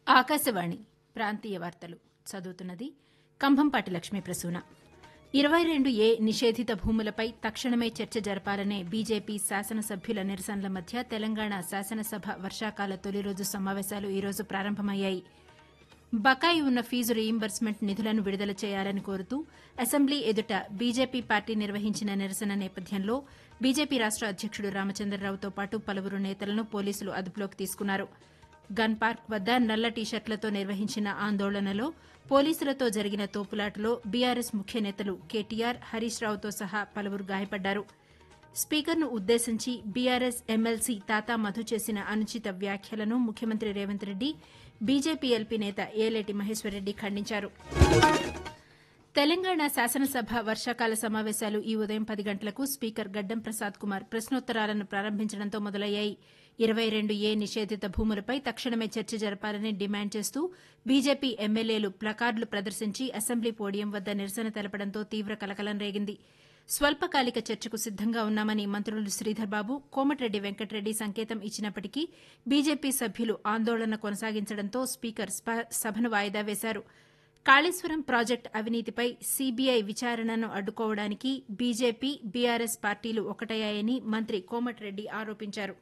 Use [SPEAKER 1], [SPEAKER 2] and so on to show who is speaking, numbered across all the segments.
[SPEAKER 1] ఆకాశవాణి ప్రాంతీయ వార్తలు చదువుతున్నది కంభంపాటి లక్ష్మీ ప్రసూన ఇరవై రెండు ఏ నిషేధిత భూములపై తక్షణమే చర్చ జరపాలనే బీజేపీ శాసనసభ్యుల నిరసనల మధ్య తెలంగాణ శాసనసభ వర్షాకాల తొలి రోజు సమావేశాలు ఈరోజు ప్రారంభమయ్యాయి బకాయి ఉన్న ఫీజు రీయింబర్స్మెంట్ నిధులను విడుదల చేయాలని కోరుతూ అసెంబ్లీ ఎదుట బీజేపీ పార్టీ నిర్వహించిన నిరసన నేపథ్యంలో బీజేపీ రాష్ట అధ్యకుడు రామచంద్రరావుతో పాటు పలువురు నేతలను పోలీసులు అదుపులోకి తీసుకున్నారు గన్ పార్క్ వద్ద నల్ల టీషర్ట్లతో నిర్వహించిన ఆందోళనలో పోలీసులతో జరిగిన తోపులాటలో బీఆర్ఎస్ ముఖ్య నేతలు కేటీఆర్ హరీష్ రావుతో సహా పలువురు గాయపడ్డారు స్పీకర్ను ఉద్దేశించి బీఆర్ఎస్ ఎమ్మెల్సీ తాతా మధు చేసిన అనుచిత వ్యాఖ్యలను ముఖ్యమంత్రి రేవంత్ రెడ్డి బీజేపీ ఎల్పీ నేత ఏలేటి మహేశ్వరరెడ్డి ఖండించారు తెలంగాణ శాసనసభ వర్షాకాల సమావేశాలు ఈ ఉదయం పది గంటలకు స్పీకర్ గడ్డం ప్రసాద్ కుమార్ ప్రశ్నోత్తరాలను ప్రారంభించడంతో మొదలయ్యాయి ఇరవై రెండు ఏ నిషేధిత భూములపై తక్షణమే చర్చ జరపాలని డిమాండ్ చేస్తూ బీజేపీ ఎమ్మెల్యేలు ప్లకార్డులు ప్రదర్శించి అసెంబ్లీ పోడియం వద్ద నిరసన తెలపడంతో తీవ్ర కలకలం రేగింది స్వల్పకాలిక చర్చకు సిద్దంగా ఉన్నామని మంత్రులు శ్రీధర్బాబు కోమటిరెడ్డి వెంకటరెడ్డి సంకేతం ఇచ్చినప్పటికీ బీజేపీ సభ్యులు ఆందోళన కొనసాగించడంతో స్పీకర్ సభను వాయిదా వేశారు కాళేశ్వరం ప్రాజెక్టు అవినీతిపై సీబీఐ విచారణను అడ్డుకోవడానికి బీజేపీ బీఆర్ఎస్ పార్టీలు ఒకటయ్యాయని మంత్రి కోమటిరెడ్డి ఆరోపించారు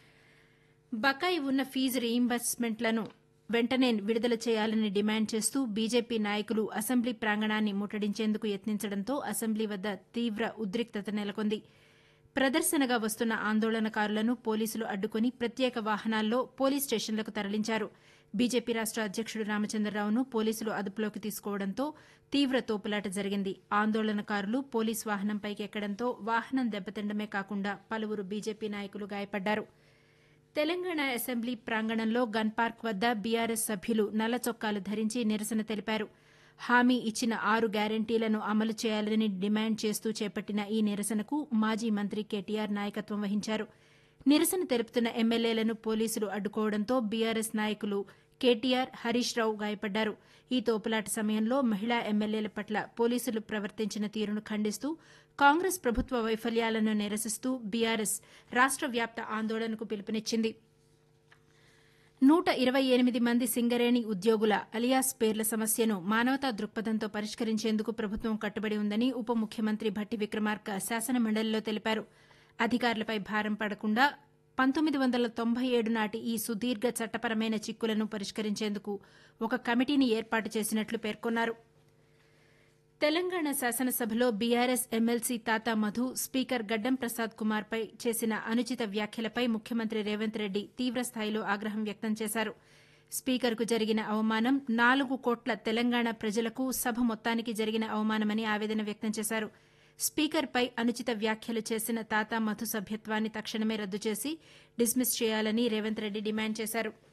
[SPEAKER 1] బకాయి ఉన్న ఫీజు రీయింబర్స్మెంట్లను వెంటనే విడుదల చేయాలని డిమాండ్ చేస్తూ బీజేపీ నాయకులు అసెంబ్లీ ప్రాంగణాన్ని ముట్టడించేందుకు యత్నించడంతో అసెంబ్లీ వద్ద తీవ్ర ఉద్రిక్తత నెలకొంది ప్రదర్శనగా వస్తున్న ఆందోళనకారులను పోలీసులు అడ్డుకుని ప్రత్యేక వాహనాల్లో పోలీస్ స్టేషన్లకు తరలించారు బీజేపీ రాష్ట అధ్యకుడు రామచంద్రరావును పోలీసులు అదుపులోకి తీసుకోవడంతో తీవ్ర తోపులాట జరిగింది ఆందోళనకారులు పోలీస్ వాహనంపైకి ఎక్కడంతో వాహనం దెబ్బతిండమే కాకుండా పలువురు బీజేపీ నాయకులు గాయపడ్డారు తెలంగాణ అసెంబ్లీ ప్రాంగణంలో గన్ పార్క్ వద్ద బీఆర్ఎస్ సభ్యులు నల్ల చొక్కాలు ధరించి నిరసన తెలిపారు హామీ ఇచ్చిన ఆరు గ్యారంటీలను అమలు చేయాలని డిమాండ్ చేస్తూ చేపట్టిన ఈ నిరసనకు మాజీ మంత్రి కేటీఆర్ నాయకత్వం వహించారు నిరసన తెలుపుతున్న ఎమ్మెల్యేలను పోలీసులు అడ్డుకోవడంతో బీఆర్ఎస్ నాయకులు కేటీఆర్ హరీష్ రావు గాయపడ్డారు ఈ తోపులాట సమయంలో మహిళా ఎమ్మెల్యేల పట్ల పోలీసులు ప్రవర్తించిన తీరును ఖండిస్తూ కాంగ్రెస్ ప్రభుత్వ వైఫల్యాలను నిరసిస్తూ బీఆర్ఎస్ రాష్ట వ్యాప్త ఆందోళనకు పిలుపునిచ్చింది నూట ఇరవై ఎనిమిది మంది సింగరేణి ఉద్యోగుల అలియాస్ పేర్ల సమస్యను మానవతా దృక్పథంతో పరిష్కరించేందుకు ప్రభుత్వం కట్టుబడి ఉందని ఉప ముఖ్యమంత్రి భట్టి విక్రమార్క శాసనమండలిలో తెలిపారు అధికారులపై భారం పడకుండా పంతొమ్మిది వందల తొంభై ఏడు నాటి ఈ సుదీర్ఘ చట్టపరమైన చిక్కులను పరిష్కరించేందుకు ఒక కమిటీని ఏర్పాటు చేసినట్లు పేర్కొన్నారు తెలంగాణ శాసనసభలో బీఆర్ఎస్ ఎమ్మెల్సీ తాతా మధు స్పీకర్ గడ్డం ప్రసాద్ కుమార్పై చేసిన అనుచిత వ్యాఖ్యలపై ముఖ్యమంత్రి రేవంత్ రెడ్డి తీవ్రస్థాయిలో ఆగ్రహం వ్యక్తం చేశారు స్పీకర్కు జరిగిన అవమానం నాలుగు కోట్ల తెలంగాణ ప్రజలకు సభ మొత్తానికి జరిగిన అవమానమని ఆవేదన వ్యక్తం చేశారు స్పీకర్పై అనుచిత వ్యాఖ్యలు చేసిన తాతా మధు సభ్యత్వాన్ని తక్షణమే రద్దు చేసి డిస్మిస్ చేయాలని రేవంత్ రెడ్డి డిమాండ్ చేశారు